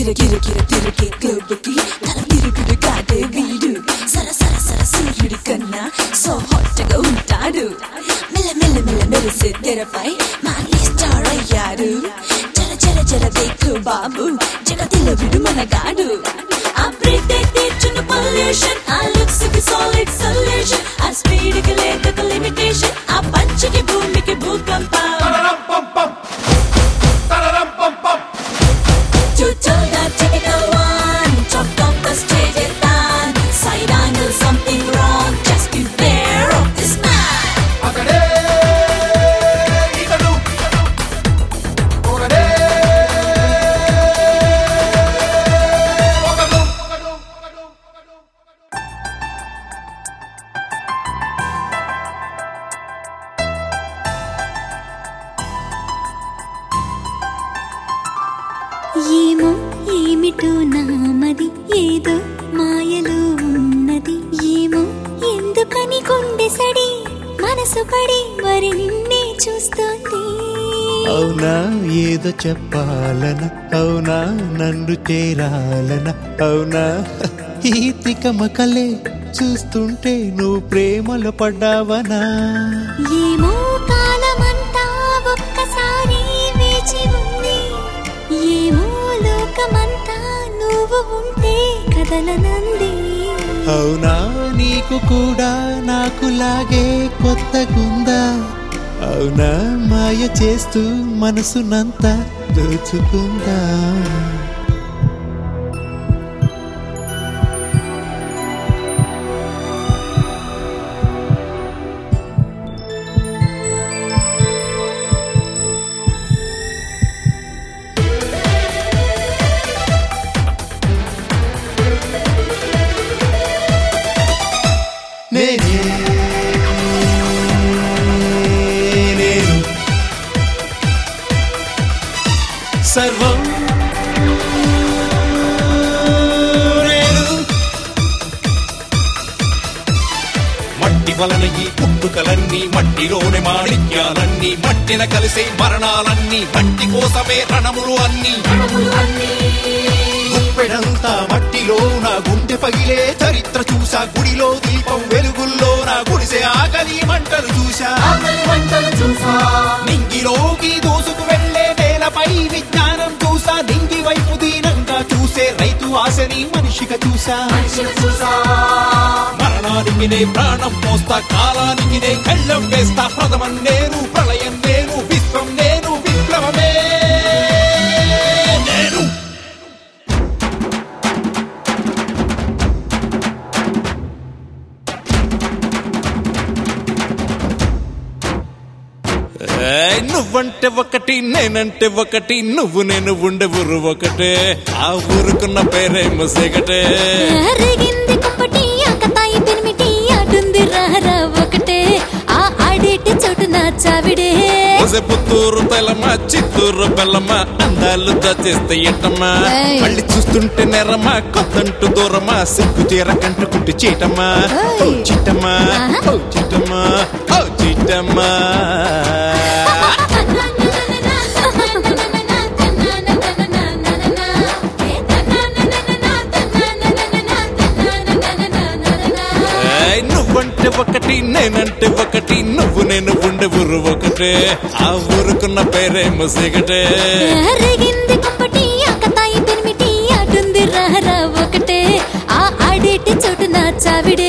గిర గిర గిర తిరిగే క్లబ్కి తల తిరుగుడు కాదే వీడు సర సర సర సూర్యుడి కన్నా సో హాట్ గా ఉంటాడు మెల్ల మెల్ల మెల్ల మెరిసే తెరపై మాలి స్టార్ అయ్యాడు జర జర జర దేఖు బాబు జగతిలో విడు మనగాడు ఆ బ్రీత్ తీర్చున్న పొల్యూషన్ ఆ లుక్స్ కి సాలిడ్ సొల్యూషన్ ఆ స్పీడ్ కి లేక లిమిటేషన్ ఆ పంచకి భూమికి భూకంపం To tell that typical one, chopped off the stage is done. Side angle, something wrong. Just beware of this man. అతడే ఇతడు ఒకడే ఒకడు ఒకడు ఒకడు ఒకడు ఏమో ఏమిటో నామది ఏదో మాయలో ఉన్నది ఏమో ఎందుకని గుండె సడి మనసు పడి మరి నిన్నే చూస్తోంది అవునా ఏదో చెప్పాలన అవునా నన్ను చేరాలన అవునా ఈ తికమకలే చూస్తుంటే నువ్వు ప్రేమలో పడ్డావనా ఏమో కాలమంతా ఒక్కసారి వేచి ఉంది ఏమో లోకమంతా నువ్వు ఉంటే కదలనంది అవునా నీకు కూడా నాకులాగే కొత్తగుందా అవునా మాయ చేస్తూ మనసునంతా దోచుకుందా నేనే నేను సర్వం నేను మట్టి వలన ఈ పుట్టుకలన్నీ మట్టిలోని మాణిక్యాలన్నీ మట్టిన కలిసే మరణాలన్నీ మట్టి కోసమే రణములు అన్నీ గుప్పెడంతా మట్టిలో నా గుండె పగిలే చరిత్ర చూసా గుడిలో దీపం వెలుగుల్లో నా గుడిసే ఆకలి మంటలు చూసా నింగిలోకి దూసుకు వెళ్లే నేలపై విజ్ఞానం చూసా నింగి వైపు దీనంగా చూసే రైతు ఆశని మనిషిగా చూసా మరణానికి నే ప్రాణం మోస్తా కాలానికి నే కళ్ళం వేస్తా ప్రథమం నేను ప్రళయం నేను విశ్వం నేను విప్లవమే నేను ఏయ్, నువ్వంటే ఒకటి నేనంటే ఒకటి నువ్వు నేను ఉండే ఊరు ఒకటే ఆ ఊరుకున్న పేరేమో సెగటే అరిగింది కుంపటి ఆకతాయి పెనిమిటి అటుంది రారా ఒకటే ఆ ఆడేటి చోటు నా చావిడే ఒసే పుత్తూరు తెలమ చిత్తూరు బెల్లమ్మ అందాలు దాచేస్తే ఎట్టమ్మా ఏయ్. మళ్ళీ చూస్తుంటే నెరమా కొత్తంటూ దూరమా సిగ్గు తీర కంటుకుంటూ చీటమ్మా ఓ ఏయ్. చిట్టమ్మా ఆహా. ఓ చిట్టమ్మా ఓ చిట్టమ్మా ఏయ్, నువ్వంటే ఒకటి నేనంటే ఒకటి నువ్వు నేను ఉండే ఊరు ఒకటే ఆ ఊరుకున్న పేరేమో సిగటే అరిగింది కుంపటి ఆకతాయి పెనిమిటి అటుంది రారా ఒకటే ఆ ఆడేటి చోటు నా చావిడే